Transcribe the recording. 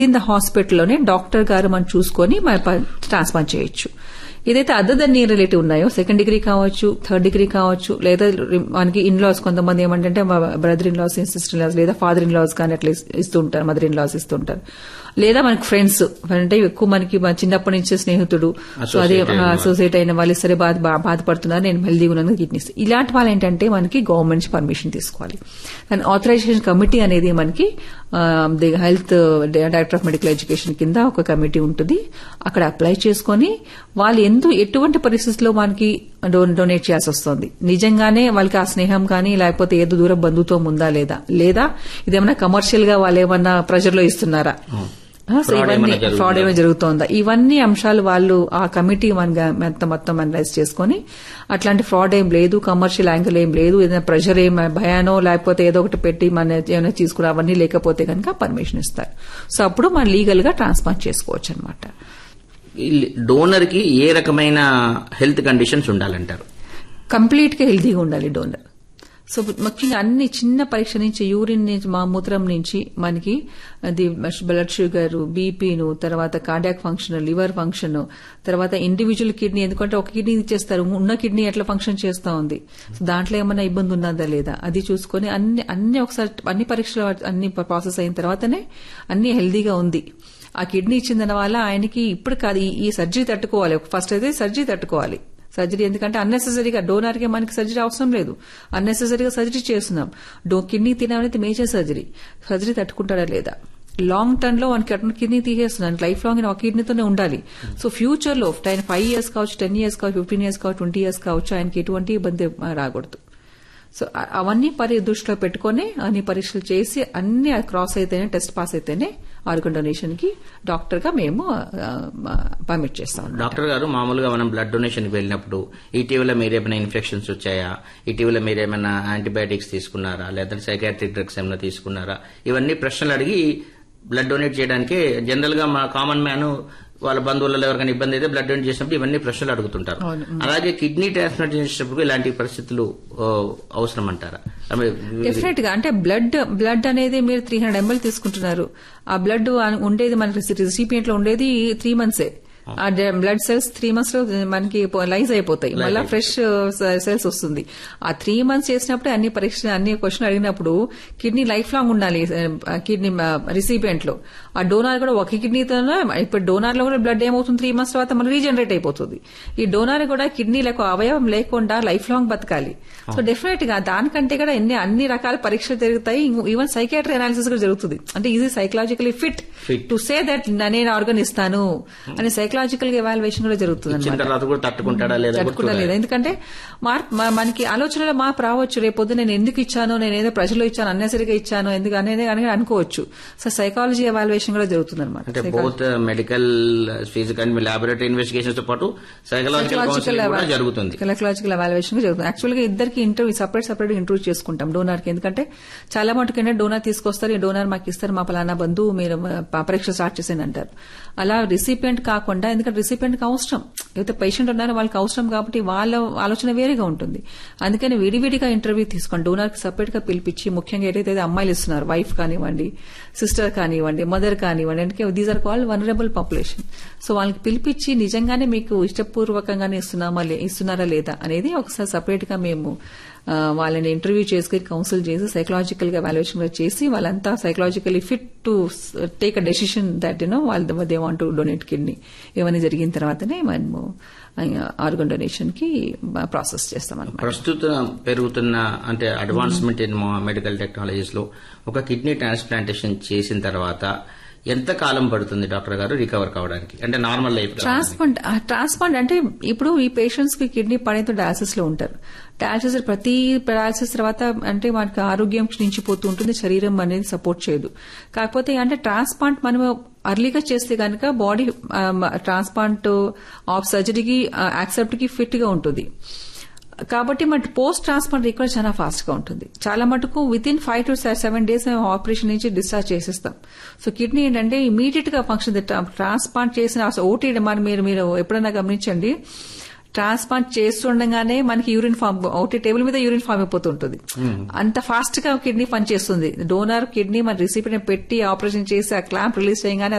In the హాస్పిటల్లోనే doctor గారు మనం చూసుకొని మనం ట్రాన్స్ప్లాంట్ చేయొచ్చు ఏదైతే అదర్ దన్ నియర్ రిలేటివ్ ఉన్నాయో సెకండ్ డిగ్రీ కావచ్చు థర్డ్ డిగ్రీ కావచ్చు లేదా మనకి ఇన్ లాస్ కొంతమంది ఏమంటే brother in laws sister in laws లేదా ఫాదర్ ఇన్ లాస్ కానీ అట్లా ఇస్తూ ఉంటారు మదర్ ఇన్ లాస్ ఇస్తూ ఉంటారు లేదా మనకి ఫ్రెండ్స్ అంటే ఎక్కువ మనకి మన చిన్నప్పటి నుంచి స్నేహితుడు సో అదే అసోసియేట్ అయిన వాళ్ళు సరే బాధ బా- బాధపడుతున్నారు నేను హెల్దీగా ఉన్నాను కిడ్నీస్ ఇలాంటి వాళ్ళు ఏంటంటే మనకి గవర్నమెంట్ నుంచి పర్మిషన్ తీసుకోవాలి అండ్ ఆథరైజేషన్ కమిటీ అనేది మనకి the health director of medical education కింద ఒక కమిటీ ఉంటుంది అక్కడ అప్లై చేసుకొని వాళ్ళు ఎందు ఎటువంటి పరిస్థితుల్లో మనకి డో- డొనేట్ చేయాల్సి వస్తుంది నిజంగానే వాళ్ళకి ఆ స్నేహం కానీ లేకపోతే ఏదో దూరం బంధుత్వం ఉందా లేదా లేదా ఇదేమన్నా కమర్షియల్ గా వాళ్ళు ఏమన్నా ప్రెజర్ లో ఇస్తున్నారా ఆ, సో Fraud ఇవన్నీ ఏమన్నా జరుగుతుందా? ఫ్రాడ్ ఏమైనా జరుగుతోందా ఇవన్నీ అంశాలు వాళ్ళు ఆ కమిటీ మన మొత్తం మొత్తం అనలైజ్ చేసుకొని అట్లాంటి ఫ్రాడ్ ఏం లేదు కమర్షియల్ యాంగిల్ ఏం లేదు ఏదైనా ప్రెషర్ ఏం భయానో లేకపోతే ఏదో ఒకటి పెట్టి మన ఏమైనా తీసుకురా అవన్నీ లేకపోతే కనుక పర్మిషన్ ఇస్తారు సో అప్పుడు మనం లీగల్ గా ట్రాన్స్ప్లాంట్ చేసుకోవచ్చు అనమాట డోనర్ కి ఏ రకమైన హెల్త్ కండిషన్స్ ఉండాలంటారు కంప్లీట్ గా హెల్తీగా ఉండాలి డోనర్ సో ముఖ్యంగా అన్ని చిన్న పరీక్ష నుంచి యూరిన్ నుంచి మా మూత్రం నుంచి మనకి అది బ్లడ్ షుగర్ బీపీను తర్వాత కార్డియాక్ ఫంక్షన్ లివర్ ఫంక్షన్ తర్వాత ఇండివిజువల్ కిడ్నీ ఎందుకంటే ఒక కిడ్నీ ఇచ్చేస్తారు ఉన్న కిడ్నీ ఎట్లా ఫంక్షన్ చేస్తా ఉంది సో దాంట్లో ఏమైనా ఇబ్బంది ఉన్నదా లేదా అది చూసుకొని అన్ని అన్ని ఒకసారి అన్ని పరీక్షలు అన్ని ప్రాసెస్ అయిన తర్వాతనే అన్ని హెల్దీగా ఉంది ఆ కిడ్నీ ఇచ్చిన వల్ల ఆయనకి ఇప్పుడు కాదు ఈ- ఈ సర్జరీ తట్టుకోవాలి ఫస్ట్ అయితే సర్జరీ తట్టుకోవాలి సర్జరీ ఎందుకంటే అన్నెసెసరీగా డోనర్ కి మనకి సర్జరీ అవసరం లేదు అన్నెసెసరీగా సర్జరీ చేస్తున్నాం డో కిడ్నీ తిననేది మేజర్ సర్జరీ సర్జరీ తట్టుకుంటాడా లేదా లాంగ్ టర్మ్ లో మనకి అటు కిడ్నీ తీసేస్తున్నాను లైఫ్ లాంగ్ ఒక కిడ్నీతోనే ఉండాలి సో ఫ్యూచర్ లో ఆయన ఫైవ్ ఇయర్స్ కావచ్చు టెన్ ఇయర్స్ కావచ్చు ఫిఫ్టీన్ ఇయర్స్ కావచ్చు ట్వంటీ ఇయర్స్ కావచ్చు ఆయనకి ఎటువంటి ఇబ్బంది ఆ, రాకూడదు సో అ- అవన్నీ పరి దృష్టిలో పెట్టుకొని అన్ని పరీక్షలు చేసి అన్ని క్రాస్ అయితేనే టెస్ట్ పాస్ అయితేనే ఆర్గన్ డొనేషన్ కి డాక్టర్ గా మేము పర్మిట్ చేస్తాం డాక్టర్ గారు మామూలుగా మనం బ్లడ్ డొనేషన్ కి వెళ్ళినప్పుడు ఇటీవల మీరేమైనా ఇన్ఫెక్షన్స్ వచ్చాయా ఇటీవల మీరేమైనా యాంటీబయాటిక్స్ తీసుకున్నారా లేదా సైకాట్రిక్ డ్రగ్స్ ఏమైనా తీసుకున్నారా ఇవన్నీ ప్రశ్నలు అడిగి బ్లడ్ డొనేట్ చేయడానికి జనరల్ గా మా కామన్ మ్యాన్ వాళ్ళ బంధువులలో ఎవరికైనా ఇబ్బంది అయితే బ్లడ్ డొనేట్ చేసినప్పుడు ఇవన్నీ ప్రశ్నలు అడుగుతుంటారు అవును. అలాగే కిడ్నీ ట్రాన్స్ప్లాంట్ చేసేటప్పుడు ఇలాంటి పరిస్థితులు ఓ, అవసరం అంటారా I mean, డెఫినెట్ గా అంటే బ్లడ్ బ్లడ్ అనేది మీరు త్రీ హండ్రెడ్ ఎంఎల్ తీసుకుంటున్నారు ఆ బ్లడ్ ఉండేది మనకి రిసిపియంట్ లో ఉండేది త్రీ మంత్సే ఆ బ్లడ్ సెల్స్ త్రీ మంత్స్ లో మనకి లైజ్ అయిపోతాయి మళ్ళీ ఫ్రెష్ సెల్స్ వస్తుంది ఆ త్రీ మంత్స్ చేసినప్పుడు అన్ని పరీక్ష అన్ని క్వశ్చన్ అడిగినప్పుడు కిడ్నీ లైఫ్ లాంగ్ ఉండాలి కిడ్నీ రిసిపియంట్ లో ఆ డోనార్ కూడా ఒక కిడ్నీతోనే ఇప్పుడు డోనార్ లో కూడా బ్లడ్ ఏమవుతుంది త్రీ మంత్స్ తర్వాత మన రీజనరేట్ అయిపోతుంది ఈ డోనార్ కూడా కిడ్నీ లేక అవయవం లేకుండా లైఫ్ లాంగ్ బతకాలి సో డెఫినెట్ గా దానికంటే కూడా ఎన్ని అన్ని రకాల పరీక్షలు జరుగుతాయి ఈవెన్ సైకాట్రీ అనాలిసిస్ కూడా జరుగుతుంది అంటే ఇది psychologically fit Fit. To say that నేను ఆర్గన్ ఇస్తాను అనే సైకలాజికల్ ఎవాల్యుయేషన్ కూడా జరుగుతుంది ఇచ్చిన అన్నమాట. తర్వాత కూడా తట్టుకుంటాడా లేదా కూడా తట్టుకుంటా చూడాలి. లేదు ఎందుకంటే మార్- మ- మనకి ఆలోచనలో మార్పు రావచ్చు రేపొద్దు నేను ఎందుకు ఇచ్చాను నేను ఏదో ప్రజల్లో ఇచ్చాను అన్నెసరిగా ఇచ్చాను ఎందుకు అనేది అని అనుకోవచ్చు సో సైకాలజీ ఎవాల్యుయేషన్ కూడా జరుగుతుంది అనమాట అంటే both medical physical and laboratory investigations తో పాటు సైకలాజికల్ కౌన్సిలింగ్ కూడా జరుగుతుంది సైకలాజికల్ ఎవాల్యుయేషన్ జరుగుతుంది యాక్చువల్ గా ఇద్దరికి ఇంటర్వ్యూ సపరేట్ సపరేట్ ఇంటర్వ్యూ చేసుకుంటాం డోనార్ కి ఎందుకంటే చాలా మటుకు ఏంటంటే డోనార్ తీసుకొస్తారు ఈ డోనార్ మాకు ఇస్తారు మా పలానా బంధువు మీరు మా పరీక్ష స్టార్ట్ చేసేయండి అంటారు అలా రిసిపియంట్ కాకుండా ఎందుకంటే రిసిపియంట్ కి అవసరం అయితే పేషెంట్ ఉన్నారో వాళ్ళకి అవసరం కాబట్టి వాళ్ళ ఆలోచన వేరేగా ఉంటుంది అందుకని విడివిడిగా ఇంటర్వ్యూ తీసుకోండి డోనార్ కి సపరేట్ గా పిలిపించి ముఖ్యంగా ఏదైతే అమ్మాయిలు ఇస్తున్నారు వైఫ్ కానివ్వండి సిస్టర్ కానివ్వండి మదర్ కానివ్వండి అంటే these are called vulnerable population so వాళ్ళకి పిలిపించి నిజంగానే మీకు ఇష్టపూర్వకంగానే ఇస్తున్నామా లే- ఇస్తున్నారా లేదా అనేది ఒకసారి సపరేట్ గా మేము ఆ, వాళ్ళని ఇంటర్వ్యూ చేసుకుని కౌన్సిల్ చేసి సైకలాజికల్ గా వాల్యుయేషన్ కూడా చేసి వాళ్ళంతా psychologically fit to take a decision that you know వాళ్ళ they want to donate kidney ఇవన్నీ జరిగిన తర్వాతనే మనము ఆర్గన్ డొనేషన్ కి ప్రాసెస్ చేస్తాం అనమాట ప్రస్తుతం పెరుగుతున్న అంటే అడ్వాన్స్మెంట్ ఇన్ మెడికల్ టెక్నాలజీస్ లో ఒక కిడ్నీ ట్రాన్స్ప్లాంటేషన్ చేసిన తర్వాత ఎంత కాలం పడుతుంది డాక్టర్ గారు రికవర్ కావడానికి అంటే నార్మల్ లైఫ్ ట్రాన్స్ప్లాంట్ ట్రాన్స్ప్లాంట్ అంటే ఇప్పుడు ఈ పేషెంట్స్ కి కిడ్నీ పడేతో డయాలసిస్ లో ఉంటారు డయాలసిస్ ప్రతి డయాలసిస్ తర్వాత అంటే మనకి ఆరోగ్యం క్షీణించిపోతూ ఉంటుంది శరీరం అనేది సపోర్ట్ చేయదు కాకపోతే అంటే ట్రాన్స్ప్లాంట్ మనం అర్లీగా చేస్తే కనుక బాడీ ట్రాన్స్ప్లాంట్ ఆఫ్ సర్జరీకి యాక్సెప్ట్ కి ఫిట్ గా ఉంటుంది కాబట్టి మన పోస్ట్ ట్రాన్స్ప్లాంట్ రికవరీ చాలా ఫాస్ట్ గా ఉంటుంది చాలా మటుకు within five to seven days మేము ఆపరేషన్ నుంచి డిశ్చార్జ్ చేసేస్తాం సో కిడ్నీ ఏంటంటే ఇమీడియట్ గా ఫంక్షన్ ట్రాన్స్ప్లాంట్ చేసిన ఓటీ మరి మీరు మీరు ఎప్పుడైనా గమనించండి ట్రాన్స్ప్లాంట్ చేస్తుండగానే మనకి యూరిన్ ఫామ్ ఒకటి టేబుల్ మీద యూరిన్ ఫామ్ అయిపోతుంటుంది అంత ఫాస్ట్ గా కిడ్నీ పనిచేస్తుంది డోనర్ కిడ్నీ మన రిసిపిని పెట్టి ఆపరేషన్ చేసి ఆ క్లాంప్ రిలీజ్ చేయగానే